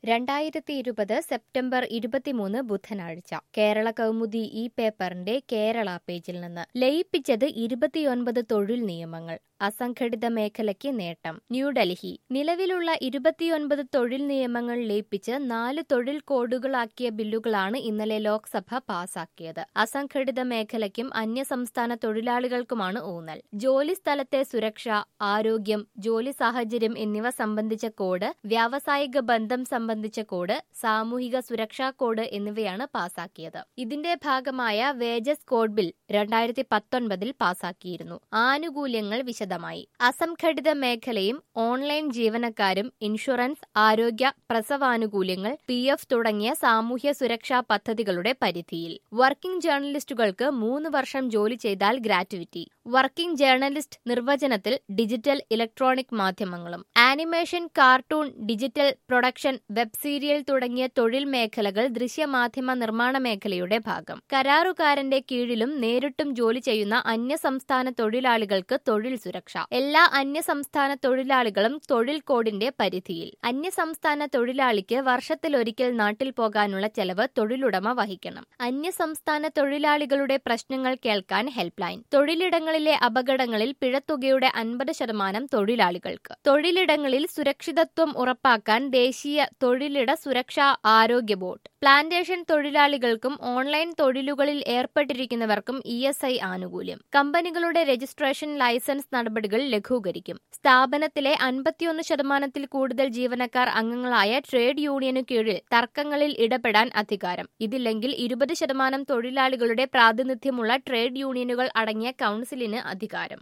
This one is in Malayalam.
രണ്ടായിരത്തി ഇരുപത് സെപ്റ്റംബർ ഇരുപത്തിമൂന്ന് ബുധനാഴ്ച കേരള കൗമുദി ഈ പേപ്പറിന്റെ കേരള പേജിൽ നിന്ന് ലയിപ്പിച്ചത് ഇരുപത്തിയൊൻപത് തൊഴിൽ നിയമങ്ങൾ അസംഘടിത മേഖലയ്ക്ക് നേട്ടം ന്യൂഡൽഹി നിലവിലുള്ള ഇരുപത്തിയൊൻപത് തൊഴിൽ നിയമങ്ങൾ ലയിപ്പിച്ച് നാല് തൊഴിൽ കോഡുകളാക്കിയ ബില്ലുകളാണ് ഇന്നലെ ലോക്സഭ പാസാക്കിയത് അസംഘടിത മേഖലയ്ക്കും അന്യസംസ്ഥാന തൊഴിലാളികൾക്കുമാണ് ഊന്നൽ ജോലി സ്ഥലത്തെ സുരക്ഷ ആരോഗ്യം ജോലി സാഹചര്യം എന്നിവ സംബന്ധിച്ച കോഡ് വ്യാവസായിക ബന്ധം സംബന്ധിച്ച കോഡ് സാമൂഹിക സുരക്ഷാ കോഡ് എന്നിവയാണ് പാസാക്കിയത് ഇതിന്റെ ഭാഗമായ വേജസ് കോഡ് ബിൽ രണ്ടായിരത്തി പത്തൊൻപതിൽ പാസാക്കിയിരുന്നു ആനുകൂല്യങ്ങൾ വിശദമായി അസംഘടിത മേഖലയും ഓൺലൈൻ ജീവനക്കാരും ഇൻഷുറൻസ് ആരോഗ്യ പ്രസവാനുകൂല്യങ്ങൾ പി എഫ് തുടങ്ങിയ സാമൂഹ്യ സുരക്ഷാ പദ്ധതികളുടെ പരിധിയിൽ വർക്കിംഗ് ജേർണലിസ്റ്റുകൾക്ക് മൂന്ന് വർഷം ജോലി ചെയ്താൽ ഗ്രാറ്റുവിറ്റി വർക്കിംഗ് ജേർണലിസ്റ്റ് നിർവചനത്തിൽ ഡിജിറ്റൽ ഇലക്ട്രോണിക് മാധ്യമങ്ങളും animation cartoon digital production web serial തുടങ്ങിയ തൊഴിൽ മേഖലകൾ ദൃശ്യമാധ്യമ നിർമ്മാണ മേഖലയുടെ ഭാഗം കരാറുകാരന്റെ കീഴിലും നേരിട്ടും ജോലി ചെയ്യുന്ന അന്യസംസ്ഥാന തൊഴിലാളികൾക്ക് തൊഴിൽ സുരക്ഷ എല്ലാ അന്യസംസ്ഥാന തൊഴിലാളികളും തൊഴിൽ കോഡിന്റെ പരിധിയിൽ അന്യസംസ്ഥാന തൊഴിലാളിക്ക് വർഷത്തിലൊരിക്കൽ നാട്ടിൽ പോകാനുള്ള ചെലവ് തൊഴിലുടമ വഹിക്കണം അന്യസംസ്ഥാന തൊഴിലാളികളുടെ പ്രശ്നങ്ങൾ കേൾക്കാൻ ഹെൽപ്പ് ലൈൻ തൊഴിലിടങ്ങളിലെ അപകടങ്ങളിൽ പിഴത്തുകയുടെ അൻപത് ശതമാനം തൊഴിലാളികൾക്ക് തൊഴിലിടങ്ങളിൽ സുരക്ഷിതത്വം ഉറപ്പാക്കാൻ ദേശീയ തൊഴിലിട സുരക്ഷാ ആരോഗ്യ ബോർഡ് പ്ലാന്റേഷൻ തൊഴിലാളികൾക്കും ഓൺലൈൻ തൊഴിലുകളിൽ ഏർപ്പെട്ടിരിക്കുന്നവർക്കും ഇ എസ് ഐ ആനുകൂല്യം കമ്പനികളുടെ രജിസ്ട്രേഷൻ ലൈസൻസ് നടപടികൾ ലഘൂകരിക്കും സ്ഥാപനത്തിലെ അൻപത്തിയൊന്ന് ശതമാനത്തിൽ കൂടുതൽ ജീവനക്കാർ അംഗങ്ങളായ ട്രേഡ് യൂണിയനു കീഴിൽ തർക്കങ്ങളിൽ ഇടപെടാൻ അധികാരം ഇതില്ലെങ്കിൽ ഇരുപത് ശതമാനം തൊഴിലാളികളുടെ പ്രാതിനിധ്യമുള്ള ട്രേഡ് യൂണിയനുകൾ അടങ്ങിയ കൌൺസിലിന് അധികാരം